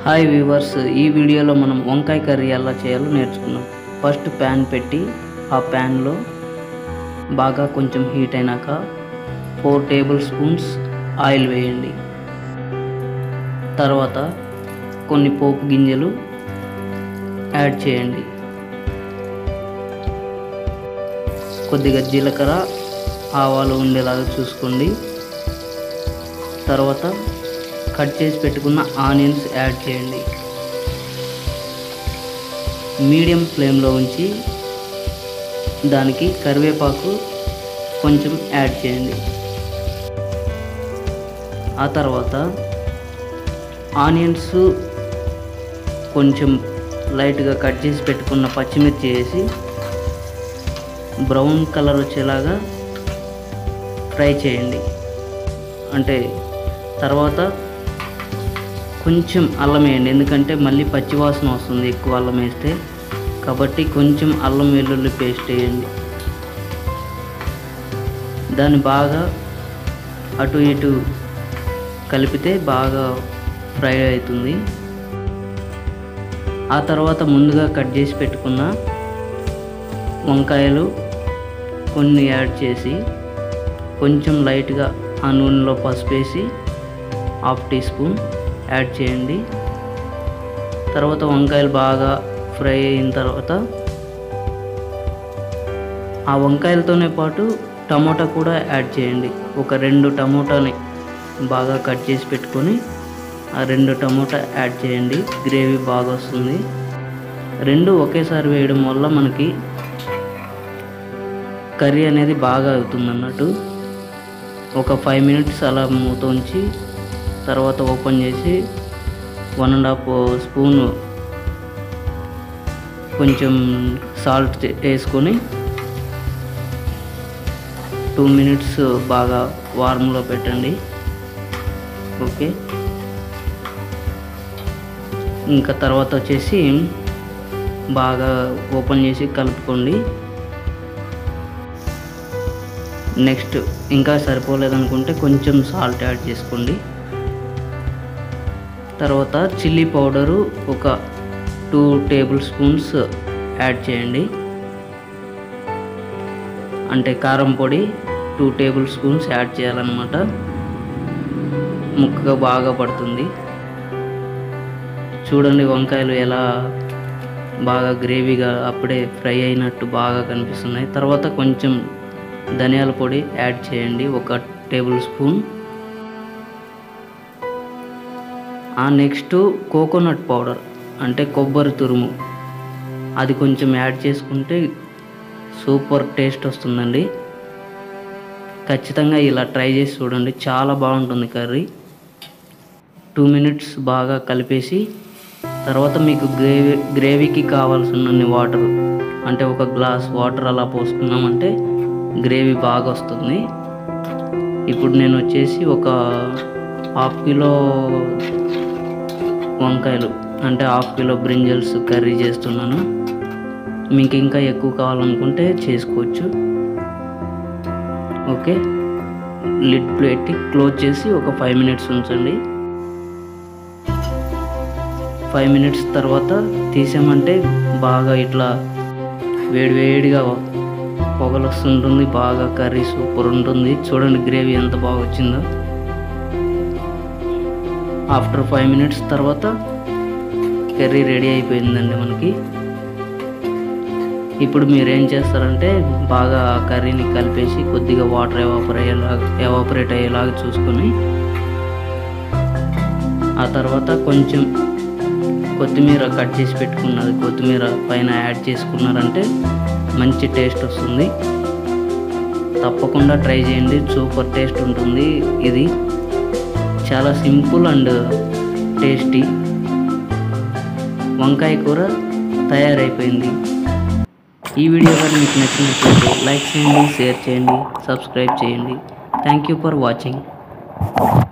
hi viewers ఈ వీడియోలో మనం వంకాయ కర్రీ ఎలా చేయాలో నేర్చుకున్నాం ఫస్ట్ ప్యాన్ పెట్టి ఆ ప్యాన్లో బాగా కొంచెం హీట్ అయినాక ఫోర్ టేబుల్ స్పూన్స్ ఆయిల్ వేయండి తర్వాత కొన్ని పోపు గింజలు యాడ్ చేయండి కొద్దిగా జీలకర్ర ఆవాలు ఉండేలాగా చూసుకోండి తర్వాత కట్ చేసి పెట్టుకున్న ఆనియన్స్ యాడ్ చేయండి మీడియం ఫ్లేమ్లో ఉంచి దానికి కరివేపాకు కొంచెం యాడ్ చేయండి ఆ తర్వాత ఆనియన్స్ కొంచెం లైట్గా కట్ చేసి పెట్టుకున్న పచ్చిమిర్చి వేసి బ్రౌన్ కలర్ వచ్చేలాగా ఫ్రై చేయండి అంటే తర్వాత కొంచెం అల్లం వేయండి ఎందుకంటే మళ్ళీ పచ్చివాసన వస్తుంది ఎక్కువ అల్లం వేస్తే కాబట్టి కొంచెం అల్లం వెల్లుల్లి పేస్ట్ వేయండి దాన్ని బాగా అటు ఇటు కలిపితే బాగా ఫ్రై అవుతుంది ఆ తర్వాత ముందుగా కట్ చేసి పెట్టుకున్న వంకాయలు కొన్ని యాడ్ చేసి కొంచెం లైట్గా ఆ నూనెలో పసుపు వేసి హాఫ్ టీ స్పూన్ యాడ్ చేయండి తర్వాత వంకాయలు బాగా ఫ్రై అయిన తర్వాత ఆ వంకాయలతోనే పాటు టమోటా కూడా యాడ్ చేయండి ఒక రెండు టమోటాని బాగా కట్ చేసి పెట్టుకొని ఆ రెండు టమోటా యాడ్ చేయండి గ్రేవీ బాగా వస్తుంది రెండు ఒకేసారి వేయడం వల్ల మనకి కర్రీ అనేది బాగా అవుతుంది అన్నట్టు ఒక ఫైవ్ మినిట్స్ అలా మూత ఉంచి తర్వాత ఓపెన్ చేసి వన్ అండ్ హాఫ్ స్పూన్ కొంచెం సాల్ట్ వేసుకొని టూ మినిట్స్ బాగా వార్మ్లో పెట్టండి ఓకే ఇంకా తర్వాత వచ్చేసి బాగా ఓపెన్ చేసి కలుపుకోండి నెక్స్ట్ ఇంకా సరిపోలేదనుకుంటే కొంచెం సాల్ట్ యాడ్ చేసుకోండి తర్వాత చిల్లీ పౌడరు ఒక టూ టేబుల్ స్పూన్స్ యాడ్ చేయండి అంటే కారం పొడి టూ టేబుల్ స్పూన్స్ యాడ్ చేయాలన్నమాట ముక్కగా బాగా పడుతుంది చూడండి వంకాయలు ఎలా బాగా గ్రేవీగా అప్పుడే ఫ్రై అయినట్టు బాగా కనిపిస్తున్నాయి తర్వాత కొంచెం ధనియాల పొడి యాడ్ చేయండి ఒక టేబుల్ స్పూన్ ఆ నెక్స్ట్ కోకోనట్ పౌడర్ అంటే కొబ్బరి తురుము అది కొంచెం యాడ్ చేసుకుంటే సూపర్ టేస్ట్ వస్తుందండి ఖచ్చితంగా ఇలా ట్రై చేసి చూడండి చాలా బాగుంటుంది కర్రీ టూ మినిట్స్ బాగా కలిపేసి తర్వాత మీకు గ్రేవీ గ్రేవీకి కావాల్సిన వాటర్ అంటే ఒక గ్లాస్ వాటర్ అలా పోసుకున్నామంటే గ్రేవీ బాగా వస్తుంది ఇప్పుడు నేను వచ్చేసి ఒక హాఫ్ కిలో వంకాయలు అంటే హాఫ్ కిలో బ్రింజల్స్ కర్రీ చేస్తున్నాను మీకు ఇంకా ఎక్కువ కావాలనుకుంటే చేసుకోవచ్చు ఓకే లిడ్ పెట్టి క్లోజ్ చేసి ఒక ఫైవ్ మినిట్స్ ఉంచండి ఫైవ్ మినిట్స్ తర్వాత తీసామంటే బాగా ఇట్లా వేడివేడిగా పొగలు వస్తుంటుంది బాగా కర్రీ సూపర్ ఉంటుంది చూడండి గ్రేవీ ఎంత బాగా వచ్చిందో ఆఫ్టర్ ఫైవ్ మినిట్స్ తర్వాత కర్రీ రెడీ అయిపోయిందండి మనకి ఇప్పుడు మీరు ఏం చేస్తారంటే బాగా కర్రీని కలిపేసి కొద్దిగా వాటర్ ఎవాపర్ అయ్యేలాగా ఎవాపరేట్ అయ్యేలాగా చూసుకొని ఆ తర్వాత కొంచెం కొత్తిమీర కట్ చేసి పెట్టుకున్నది కొత్తిమీర పైన యాడ్ చేసుకున్నారంటే మంచి టేస్ట్ వస్తుంది తప్పకుండా ట్రై చేయండి సూపర్ టేస్ట్ ఉంటుంది ఇది చాలా సింపుల్ అండ్ టేస్టీ వంకాయ కూర తయారైపోయింది ఈ వీడియో కానీ మీకు నచ్చినట్లయితే లైక్ చేయండి షేర్ చేయండి సబ్స్క్రైబ్ చేయండి థ్యాంక్ యూ ఫర్ వాచింగ్